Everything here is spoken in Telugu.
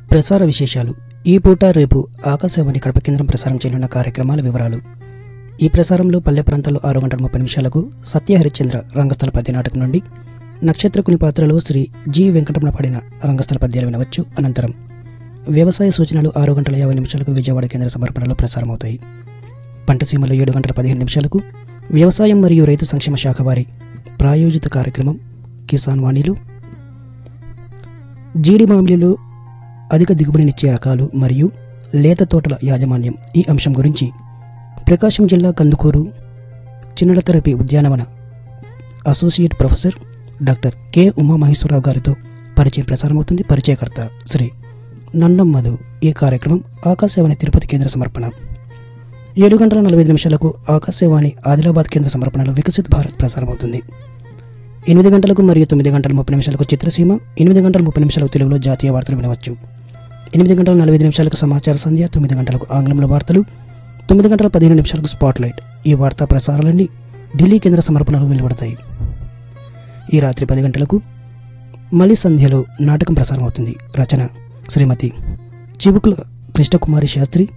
ప్రసార విశేషాలు ఈ పూట రేపు ఆకాశవాణి కడప కేంద్రం ప్రసారం చేయనున్న కార్యక్రమాల వివరాలు ఈ ప్రసారంలో పల్లె ప్రాంతాల్లో ఆరు గంటల ముప్పై నిమిషాలకు సత్య హరిశ్చంద్ర రంగస్థల పద్య నాటకం నుండి నక్షత్రకుని పాత్రలో శ్రీ జి వెంకటరమణ పాడిన రంగస్థల పద్యాలు వినవచ్చు అనంతరం వ్యవసాయ సూచనలు ఆరు గంటల యాభై నిమిషాలకు విజయవాడ కేంద్ర సమర్పణలో ప్రసారమవుతాయి పంటసీమలో ఏడు గంటల పదిహేను నిమిషాలకు వ్యవసాయం మరియు రైతు సంక్షేమ శాఖ వారి ప్రాయోజిత కార్యక్రమం కిసాన్ వాణిలో జీడి మామిడిలో అధిక దిగుబడినిచ్చే రకాలు మరియు లేత తోటల యాజమాన్యం ఈ అంశం గురించి ప్రకాశం జిల్లా కందుకూరు చిన్నడతరపి ఉద్యానవన associate professor doctor K Umamaheswara Rao గారితో పరిచయం ప్రసారమవుతుంది పరిచయకర్త శ్రీ నన్నం మధు ఈ కార్యక్రమం ఆకాశవాణి తిరుపతి కేంద్ర సమర్పణ ఏడు గంటల నలభై ఐదు నిమిషాలకు ఆకాశవాణి ఆదిలాబాద్ కేంద్ర సమర్పణలో వికసిత్ భారత్ ప్రసారమవుతుంది ఎనిమిది గంటలకు మరియు తొమ్మిది గంటల ముప్పై నిమిషాలకు చిత్రసీమ ఎనిమిది గంటల ముప్పై నిమిషాలకు తెలుగులో జాతీయ వార్తలు వినవచ్చు ఎనిమిది గంటల నలభై ఐదు నిమిషాలకు సమాచార సంధ్య తొమ్మిది గంటలకు ఆంగ్లంలో వార్తలు తొమ్మిది గంటల పదిహేను నిమిషాలకు స్పాట్ లైట్ ఈ వార్తా ప్రసారాలన్నీ ఢిల్లీ కేంద్ర సమర్పణలో వెలువడతాయి ఈ రాత్రి పది గంటలకు మలి సంధ్యలో నాటకం ప్రసారం అవుతుంది రచన శ్రీమతి చివుకుల కృష్ణకుమారి శాస్త్రి